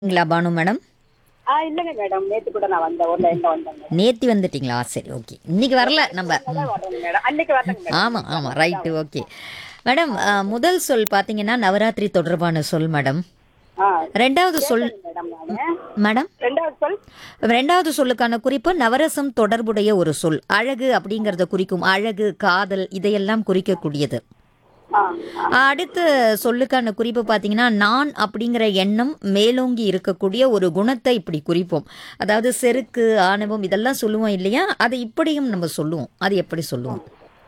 ங்களா பானு மேடம் ஆ இல்லைங்க மேடம் நேத்து கூட நான் வந்தேன் ஒரு லைன்ல வந்தேங்க நேத்தி வந்துட்டீங்களா சரி ஓகே இன்னைக்கு வரல நம்ம அதான் வரேங்க மேடம் அன்னைக்கு வரேங்க மேடம் ஆமாம் ஆமாம் ரைட்டு ஓகே மேடம் ஆ, முதல் சொல் பார்த்தீங்கன்னா நவராத்திரி தொடர்பான சொல் மேடம் ஆ ரெண்டாவது சொல் மேடம் நானு மேடம் ரெண்டாவது சொல் ரெண்டாவது சொல்லுக்கான குறிப்பு நவரசம் தொடர்புடைய ஒரு சொல் அழகு அப்படிங்கறத குறிக்கும் அழகு காதல் இதையெல்லாம் குறிக்கக்கூடியது ஆ ஆ, அடுத்த சொல்லுக்கான குறிப்பு பார்த்தீங்கன்னா நான் அப்படிங்கிற எண்ணம் மேலோங்கி இருக்கக்கூடிய ஒரு குணத்தை இப்படி குறிப்போம் அதாவது செருக்கு ஆணவம் இதெல்லாம் சொல்லுவோம் இல்லையா அதை இப்படியும் நம்ம சொல்லுவோம் அது எப்படி சொல்லுவோம்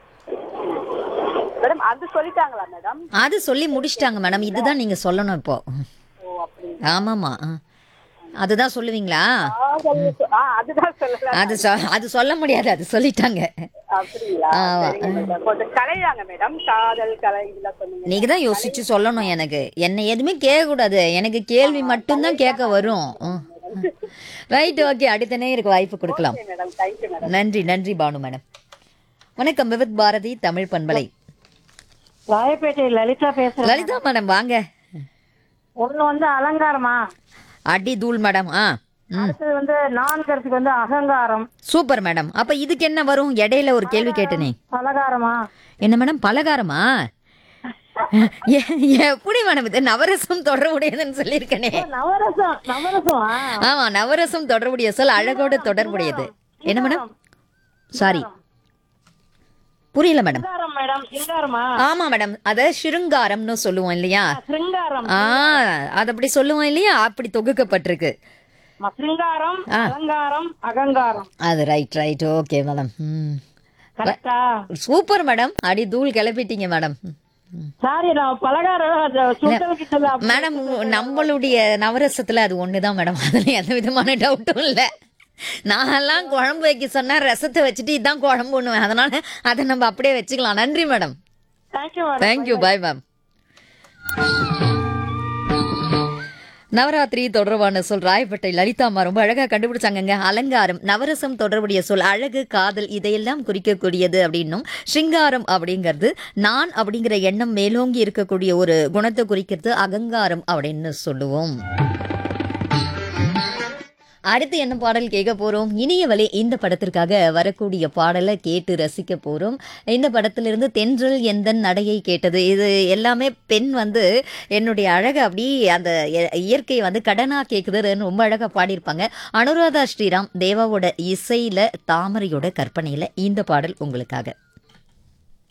மேடம் அது சொல்லிட்டாங்களா மேடம் அது சொல்லி முடிச்சிட்டாங்க மேடம் இதுதான் நீங்க சொல்லணும் இப்போ ஓ அப்படி ஆமாமா ஆ. அதுதான் சொல்லுவீங்களா காதல் சொ- ஆ அதுதான் சொல்லல அது சொ- அது சொல்ல முடியாது அது சொல்லிட்டாங்க அப்படிங்களா ஆமா. சரிங்க மேடம் கொஞ்சம் கலையாங்க மேடம் காதல் கலை இதெல்லாம் சொன்னீங்க நீங்க தான் யோசிச்சு சொல்லணும் எனக்கு என்ன எதுவுமே கேட்க கூடாது எனக்கு கேள்வி மட்டும்தான் கேட்க வரும் ரைட் ஓகே அடுத்த நேருக்கு வாய்ப்பு கொடுக்கலாம் ஓகே மேடம் தேங்க்யூ மேடம் நன்றி நன்றி பானு மேடம் வணக்கம் விவித் பாரதி தமிழ் பண்பலை ராயப்பேட்டை லலிதா பேசுறேன் லலிதா மேடம் வாங்க ஒண்ணு வந்து அலங்காரமா அடி தூள் மேடம் ஆ ம் அடுத்தது வந்து நான்கிறதுக்கு வந்து அகங்காரம் சூப்பர் மேடம் அப்ப இதுக்கு என்ன வரும் இடையில ஒரு கேள்வி கேட்டனே பலகாரமா என்ன மேடம் பலகாரமா எ- எப்படி மேடம் இது நவரசம் தொடர்புடையதுன்னு சொல்லியிருக்கனே நவரசம் நவரசம் ஆ. ஆமா நவரசம் தொடர்புடைய சொல் அழகோடு தொடர்புடையது என்ன மேடம் சாரி புரியல மேடம் சிங்காரம் மேடம் சிங்காரமா ஆமா மேடம் அத சிருங்காரம்னு சொல்லுவோம் இல்லையா சிருங்காரம் ஆ அது அப்படி சொல்லுவோம் இல்லையா அப்படி தொகுக்கப்பட்டிருக்கு ம, சிருங்காரம் ஆ. அலங்காரம் அகங்காரம் அது ரைட் ரைட் ஓகே மேடம் ம் கரெக்டா சூப்பர் மேடம் அடி தூள் கிளப்பிட்டீங்க மேடம் சாரி நான் பலகாரம் அது சுண்டலுக்கு சொல்ல அப்ப- மேடம் நம்மளுடைய நவரசத்துல அது ஒண்ணுதான் மேடம் அதுல எந்த விதமான டவுட்டும் இல்ல நான்லாம் குழம்பு வைக்க சொன்னா ரசத்தை வச்சுட்டு இதான் குழம்புன்னுவேன் அதனால அதை நம்ம அப்படியே வச்சுக்கலாம் நன்றி madam Thank you madam thank you bye ma'am Navaratri தொடர்பான சொல் ராயப்பேட்டை லலிதாம்மா ரொம்ப அழகா கண்டுபிடிச்சாங்கங்க அலங்காரம் நவரசம் தொடர்புடைய சொல் அழகு காதல் இதையெல்லாம் குறிக்கக்கூடியது அப்படின்னும் சிங்காரம் அப்படிங்கிறது நான் அப்படிங்கிற எண்ணம் மேலோங்கி இருக்கக்கூடிய ஒரு குணத்தை குறிக்கிறது அகங்காரம் அப்படின்னு சொல்லுவோம் அடுத்து என்ன பாடல் கேட்க போறோம் இனியவளே இந்த படத்திற்காக வரக்கூடிய பாடலை கேட்டு ரசிக்க போறோம் இந்த படத்திலிருந்து தென்றல் எந்த நடையை கேட்டது இது எல்லாமே பெண் வந்து என்னுடைய அழகை அப்படி அந்த இய- இயற்கை வந்து கடனா கேக்குதுன்னு ரொம்ப அழகா பாடியிருப்பாங்க அனுராதா ஸ்ரீராம் தேவாவோட இசையில தாமரையோட கற்பனையில இந்த பாடல் உங்களுக்காக